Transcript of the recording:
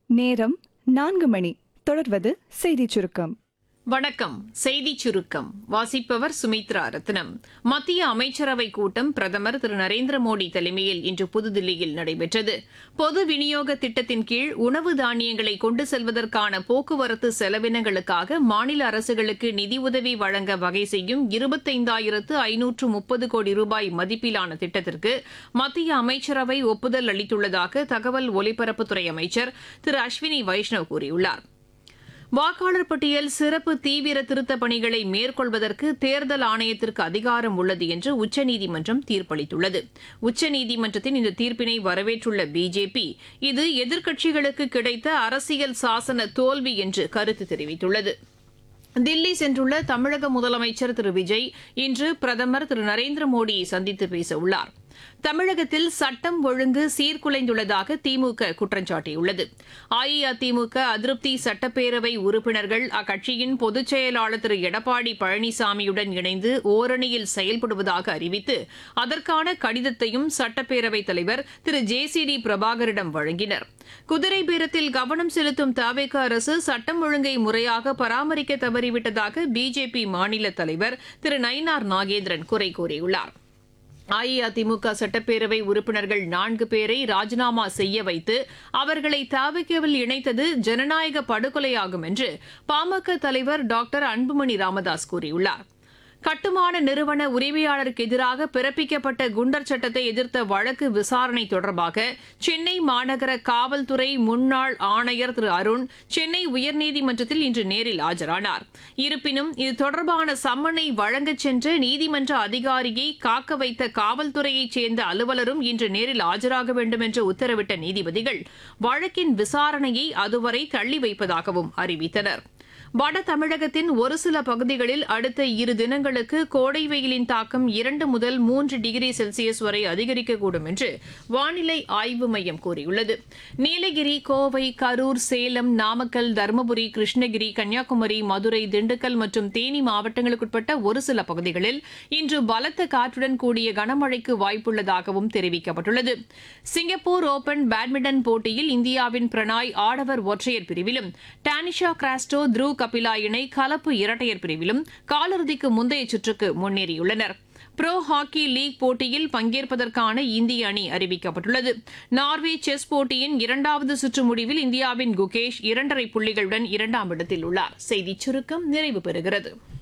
நேரம் நான்கு மணி தொடர்வது செய்திச் சுருக்கம் வணக்கம் செய்தி சுருக்கம் வாசிப்பவர் சுமித்ரா ரத்னம் மத்திய அமைச்சரவை கூட்டம் பிரதமர் திரு நரேந்திர மோடி தலைமையில் இன்று புதுதில்லியில் நடைபெற்றது பொது விநியோக திட்டத்தின் கீழ் உணவு தானியங்களை கொண்டு செல்வதற்கான போக்குவரத்து செலவினங்களுக்காக மாநில அரசுகளுக்கு நிதியுதவி வழங்க வகை செய்யும் இருபத்தைந்தாயிரத்து ஐநூற்று முப்பது கோடி ரூபாய் மதிப்பிலான திட்டத்திற்கு மத்திய அமைச்சரவை ஒப்புதல் அளித்துள்ளதாக தகவல் ஒலிபரப்புத்துறை அமைச்சர் திரு அஸ்வினி வைஷ்ணவ் கூறியுள்ளார் வாக்காளர் பட்டியல் சிறப்பு தீவிர திருத்தப் பணிகளை மேற்கொள்வதற்கு தேர்தல் ஆணையத்திற்கு அதிகாரம் உள்ளது என்று உச்சநீதிமன்றம் தீர்ப்பளித்துள்ளது உச்சநீதிமன்றத்தின் இந்த தீர்ப்பினை வரவேற்றுள்ள பிஜேபி இது எதிர்க்கட்சிகளுக்கு கிடைத்த அரசியல் சாசன தோல்வி என்று கருத்து தெரிவித்துள்ளது தில்லி சென்றுள்ள தமிழக முதலமைச்சர் திரு விஜய் இன்று பிரதமர் திரு நரேந்திர மோடியை சந்தித்து பேச உள்ளார் தமிழகத்தில் சட்டம் ஒழுங்கு சீர்குலைந்துள்ளதாக திமுக குற்றம் சாட்டியுள்ளது அஇஅதிமுக அதிருப்தி சட்டப்பேரவை உறுப்பினர்கள் அக்கட்சியின் பொதுச் செயலாளர் திரு எடப்பாடி பழனிசாமியுடன் இணைந்து ஓரணியில் செயல்படுவதாக அறிவித்து அதற்கான கடிதத்தையும் சட்டப்பேரவைத் தலைவர் திரு ஜே சி டி பிரபாகரிடம் வழங்கினர் குதிரை பேரத்தில் கவனம் செலுத்தும் தவேக அரசு சட்டம் ஒழுங்கை முறையாக பராமரிக்க தவறிவிட்டதாக பிஜேபி மாநில தலைவர் திரு நயினார் நாகேந்திரன் குறை கூறியுள்ளார் அஇஅதிமுக சட்டப்பேரவை உறுப்பினர்கள் நான்கு பேரை ராஜினாமா செய்ய வைத்து அவர்களை தாவிக்கவில் இணைத்தது ஜனநாயக படுகொலையாகும் என்று பாமக தலைவர் டாக்டர் அன்புமணி ராமதாஸ் கூறியுள்ளார் கட்டுமான நிறுவன உரிமையாளருக்கு எதிராக பிறப்பிக்கப்பட்ட குண்டர் சட்டத்தை எதிர்த்த வழக்கு விசாரணை தொடர்பாக சென்னை மாநகர காவல்துறை முன்னாள் ஆணையர் திரு அருண் சென்னை உயர்நீதிமன்றத்தில் இன்று நேரில் ஆஜரானார் இருப்பினும் இது தொடர்பான சம்மனை வழங்கச் சென்ற நீதிமன்ற அதிகாரியை காக்க வைத்த காவல்துறையைச் சேர்ந்த அலுவலரும் இன்று நேரில் ஆஜராக வேண்டும் என்று உத்தரவிட்ட நீதிபதிகள் வழக்கின் விசாரணையை அதுவரை தள்ளி வைப்பதாகவும் அறிவித்தனர் வட தமிழகத்தின் ஒரு சில பகுதிகளில் அடுத்த இரு தினங்களுக்கு கோடை வெயிலின் தாக்கம் இரண்டு முதல் மூன்று டிகிரி செல்சியஸ் வரை அதிகரிக்கக்கூடும் என்று வானிலை ஆய்வு மையம் கூறியுள்ளது நீலகிரி கோவை கரூர் சேலம் நாமக்கல் தருமபுரி கிருஷ்ணகிரி கன்னியாகுமரி மதுரை திண்டுக்கல் மற்றும் தேனி மாவட்டங்களுக்குட்பட்ட ஒரு சில பகுதிகளில் இன்று பலத்த காற்றுடன் கூடிய கனமழைக்கு வாய்ப்புள்ளதாகவும் தெரிவிக்கப்பட்டுள்ளது சிங்கப்பூர் ஓபன் பேட்மிண்டன் போட்டியில் இந்தியாவின் பிரணாய் ஆடவர் ஒற்றையர் பிரிவிலும் டானிஷா கிராஸ்டோ த்ரூ கபிலா இணை கலப்பு இரட்டையர் பிரிவிலும் காலிறுதிக்கு முந்தைய சுற்றுக்கு முன்னேறியுள்ளனர் ப்ரோ ஹாக்கி லீக் போட்டியில் பங்கேற்பதற்கான இந்திய அணி அறிவிக்கப்பட்டுள்ளது நார்வே செஸ் போட்டியின் இரண்டாவது சுற்று முடிவில் இந்தியாவின் குகேஷ் இரண்டரை புள்ளிகளுடன் இரண்டாம் இடத்தில் உள்ளார் செய்திச் சுருக்கம் நிறைவு பெறுகிறது